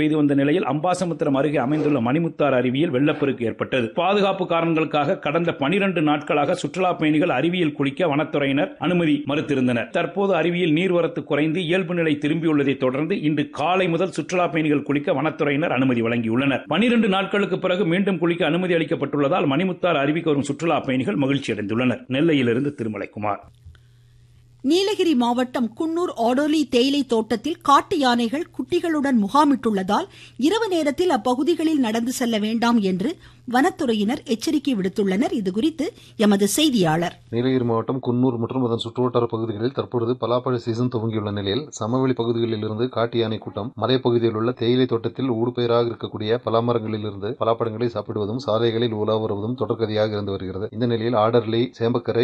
பெய்து வந்த நிலையில் அம்பாசமுத்திரம் அருகே அமைந்துள்ள மணிமுத்தாறு அருவியில் வெள்ளப்பெருக்கு ஏற்பட்டது பாதுகாப்பு காரணங்களுக்காக கடந்த பனிரெண்டு நாட்களாக சுற்றுலா பயணிகள் அருவியில் குளிக்க வனத்துறையினர் அனுமதி மறுத்திருந்தனர் தற்போது அருவியில் நீர்வரத்து குறைந்து இயல்பு நிலை திரும்பியுள்ளதை தொடர்ந்து இன்று காலை முதல் சுற்றுலா பயணிகள் குளிக்க வனத்துறையினர் அனுமதி வழங்கியுள்ளனர் பனிரெண்டு நாட்களுக்கு பிறகு மீண்டும் குளிக்க அனுமதி அளிக்கப்பட்டுள்ளதால் மணிமுத்தாறு அருவிக்கு வரும் சுற்றுலா பயணிகள் மகிழ்ச்சி அடைந்துள்ளனர் நெல்லையிலிருந்து திருமலைக்குமார் நீலகிரி மாவட்டம் குன்னூர் ஆடோலி தேயிலை தோட்டத்தில் காட்டு யானைகள் குட்டிகளுடன் முகாமிட்டுள்ளதால் இரவு நேரத்தில் அப்பகுதிகளில் நடந்து செல்ல வேண்டாம் என்று வனத்துறையினர் எச்சரிக்கை விடுத்துள்ளனர் இதுகுறித்து எமது செய்தியாளர் நீலகிரி மாவட்டம் குன்னூர் மற்றும் அதன் சுற்றுவட்டார பகுதிகளில் தற்பொழுது பலாப்பழ சீசன் துவங்கியுள்ள நிலையில் சமவெளி பகுதிகளில் இருந்து காட்டு யானை கூட்டம் மலைப்பகுதியில் உள்ள தேயிலை தோட்டத்தில் ஊடுபெயராக இருக்கக்கூடிய பலாமரங்களில் இருந்து பலாப்பழங்களை சாப்பிடுவதும் சாலைகளில் உலா வருவதும் தொடர்கதையாக இருந்து வருகிறது இந்த நிலையில் ஆடர்லி சேம்பக்கரை